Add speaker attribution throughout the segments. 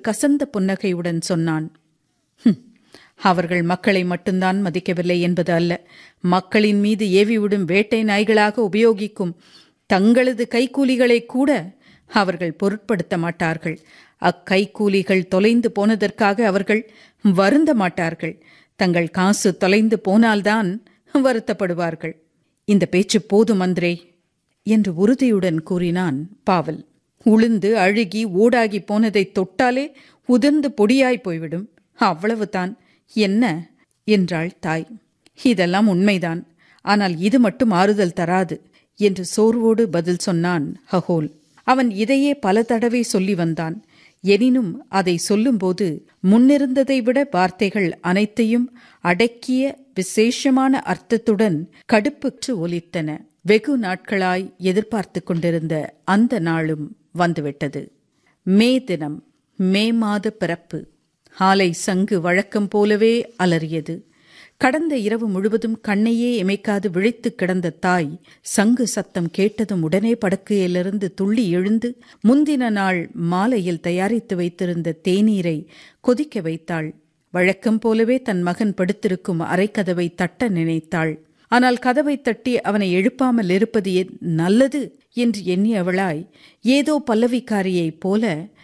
Speaker 1: கசந்த புன்னகையுடன் சொன்னான் "ஹும், அவர்கள் மக்களை மட்டும்தான் மதிக்கவில்லை என்பது அல்ல மக்களின் மீது ஏவிவிடும் வேட்டை நாய்களாக உபயோகிக்கும் தங்களது கைக்கூலிகளை கூட அவர்கள் பொருட்படுத்த மாட்டார்கள் அக்கைக்கூலிகள் தொலைந்து போனதற்காக அவர்கள் வருந்த மாட்டார்கள் தங்கள் காசு தொலைந்து போனால்தான் வருத்தப்படுவார்கள் இந்த பேச்சு போதும் அந்திரே என்று உறுதியுடன் கூறினான் பாவல் உளுந்து அழுகி ஊடாகி போனதை தொட்டாலே உதிர்ந்து பொடியாய் போய்விடும் அவ்வளவுதான் என்ன என்றாள் தாய் இதெல்லாம் உண்மைதான் ஆனால் இது மட்டும் ஆறுதல் தராது என்று சோர்வோடு பதில் சொன்னான் ஹகோல் அவன் இதையே பல தடவை சொல்லி வந்தான் எனினும் அதை சொல்லும்போது முன்னிருந்ததை விட வார்த்தைகள் அனைத்தையும் அடக்கிய விசேஷமான அர்த்தத்துடன் கடுப்புற்று ஒலித்தன வெகு நாட்களாய் எதிர்பார்த்து கொண்டிருந்த அந்த நாளும் வந்துவிட்டது மே தினம் மே மாத பிறப்பு ஆலை சங்கு வழக்கம் போலவே அலறியது கடந்த இரவு முழுவதும் கண்ணையே இமைக்காது விழித்து கிடந்த தாய் சங்கு சத்தம் கேட்டதும் உடனே படுக்கையிலிருந்து துள்ளி எழுந்து முந்தின நாள் மாலையில் தயாரித்து வைத்திருந்த தேநீரை கொதிக்க வைத்தாள் வழக்கம் போலவே தன் மகன் படுத்திருக்கும் அரைக்கதவை தட்ட நினைத்தாள் ஆனால் கதவை தட்டி அவனை எழுப்பாமல் இருப்பது நல்லது என்று எண்ணியவளாய் ஏதோ பல்லவிக்காரியைப் போல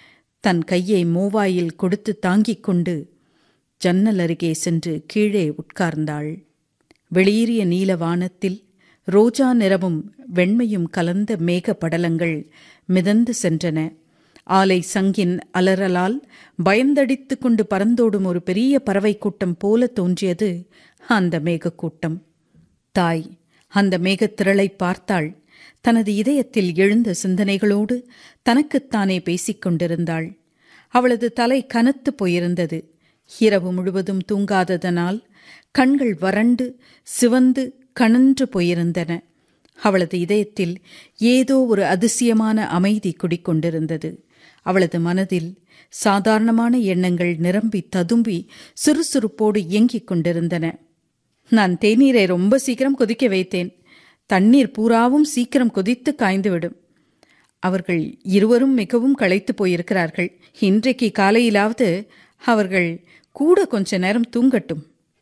Speaker 1: தன் கையை மோவாயில் கொடுத்து தாங்கிக் கொண்டு ஜன்னல் அருகே சென்று கீழே உட்கார்ந்தாள் வெளியேறிய நீல வானத்தில் ரோஜா நிறமும் வெண்மையும் கலந்த மேக படலங்கள் மிதந்து சென்றன ஆலை சங்கின் அலறலால் பயந்தடித்து கொண்டு பறந்தோடும் ஒரு பெரிய பறவை கூட்டம் போல தோன்றியது அந்த மேகக்கூட்டம் தாய் அந்த மேகத்திரளை பார்த்தாள் தனது இதயத்தில் எழுந்த சிந்தனைகளோடு தனக்குத்தானே பேசிக் கொண்டிருந்தாள் அவளது தலை கனத்து போயிருந்தது இரவு முழுவதும் தூங்காததனால் கண்கள் வறண்டு சிவந்து கணன்று போயிருந்தன அவளது இதயத்தில் ஏதோ ஒரு அதிசயமான அமைதி குடிக்கொண்டிருந்தது அவளது மனதில் சாதாரணமான எண்ணங்கள் நிரம்பி ததும்பி சுறுசுறுப்போடு இயங்கிக் கொண்டிருந்தன நான் தேநீரை ரொம்ப சீக்கிரம் கொதிக்க வைத்தேன் தண்ணீர் பூராவும் சீக்கிரம் கொதித்து காய்ந்துவிடும் அவர்கள் இருவரும் மிகவும் களைத்து போயிருக்கிறார்கள் இன்றைக்கு காலையிலாவது அவர்கள் கூட கொஞ்ச நேரம் தூங்கட்டும்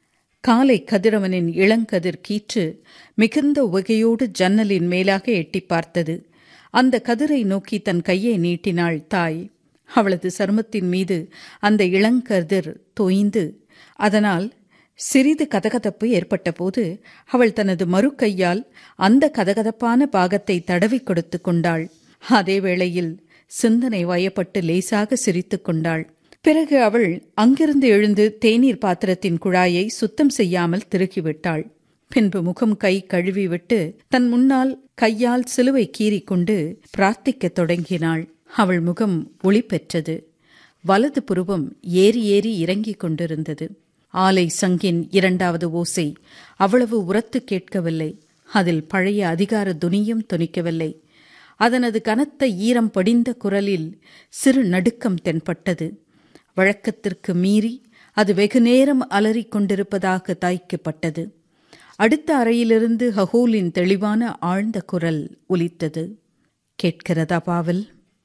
Speaker 1: காலை கதிரவனின் இளங்கதிர் கீற்று மிகுந்த உகையோடு ஜன்னலின் மேலாக எட்டி பார்த்தது அந்த கதிரை நோக்கி தன் கையை நீட்டினாள் தாய் அவளது சருமத்தின் மீது அந்த இளங்கதிர் தோய்ந்து அதனால் சிறிது கதகதப்பு ஏற்பட்டபோது அவள் தனது மறு கையால் அந்த கதகதப்பான பாகத்தை தடவி கொடுத்து கொண்டாள் அதே வேளையில் சிந்தனை வயப்பட்டு லேசாக சிரித்து கொண்டாள் பிறகு அவள் அங்கிருந்து எழுந்து தேநீர் பாத்திரத்தின் குழாயை சுத்தம் செய்யாமல் திருக்கிவிட்டாள் பின்பு முகம் கை கழுவிவிட்டு தன் முன்னால் கையால் சிலுவை கீறிக்கொண்டு பிரார்த்திக்கத் தொடங்கினாள் அவள் முகம் ஒளி பெற்றது வலது புருவம் ஏறி ஏறி இறங்கிக் கொண்டிருந்தது ஆலை சங்கின் இரண்டாவது ஓசை அவ்வளவு உரத்து கேட்கவில்லை அதில் பழைய அதிகார துனியும் துணிக்கவில்லை அதனது கனத்த ஈரம் படிந்த குரலில் சிறு நடுக்கம் தென்பட்டது வழக்கத்திற்கு மீறி அது வெகு நேரம் அலறிக் கொண்டிருப்பதாக தாய்க்கப்பட்டது அடுத்த அறையிலிருந்து ஹகோலின் தெளிவான ஆழ்ந்த குரல் ஒலித்தது கேட்கிறதா பாவல்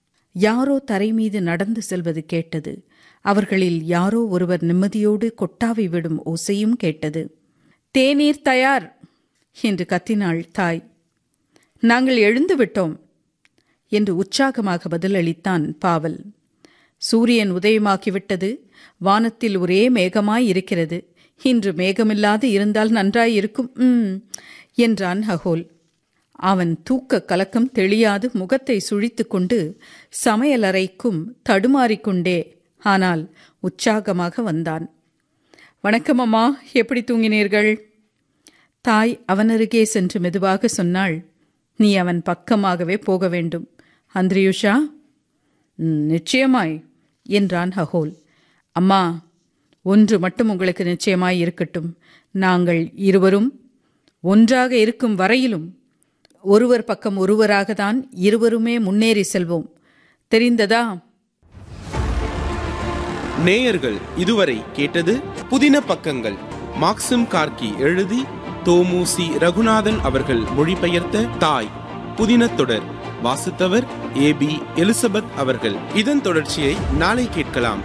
Speaker 1: யாரோ தரை மீது நடந்து செல்வது கேட்டது அவர்களில் யாரோ ஒருவர் நிம்மதியோடு கொட்டாவி விடும் ஓசையும் கேட்டது தேநீர் தயார் என்று கத்தினாள் தாய் நாங்கள் எழுந்து விட்டோம் என்று உற்சாகமாக பதிலளித்தான் பாவல் சூரியன் உதயமாக்கிவிட்டது வானத்தில் ஒரே மேகமாய் இருக்கிறது இன்று மேகமில்லாது இருந்தால் நன்றாயிருக்கும் ம் என்றான் ஹகோல் அவன் தூக்க கலக்கம் தெளியாது முகத்தை சுழித்துக் கொண்டு சமையலறைக்கும் தடுமாறிக்கொண்டே ஆனால் உற்சாகமாக வந்தான் வணக்கம் அம்மா எப்படி தூங்கினீர்கள் தாய் அவனருகே சென்று மெதுவாக சொன்னாள் நீ அவன் பக்கமாகவே போக வேண்டும் அந்திரியுஷா நிச்சயமாய் என்றான் ஹகோல் அம்மா ஒன்று மட்டும் உங்களுக்கு நிச்சயமாய் இருக்கட்டும் நாங்கள் இருவரும் ஒன்றாக இருக்கும் வரையிலும் ஒருவர் பக்கம் ஒருவராக தான் இருவருமே முன்னேறி செல்வோம் தெரிந்ததா
Speaker 2: நேயர்கள் இதுவரை கேட்டது புதின பக்கங்கள் மாக்சிம் கார்கி எழுதி தோமுசி ரகுநாதன் அவர்கள் மொழிபெயர்த்த தாய் புதின தொடர் வாசித்தவர் ஏ பி எலிசபெத் அவர்கள் இதன் தொடர்ச்சியை நாளை கேட்கலாம்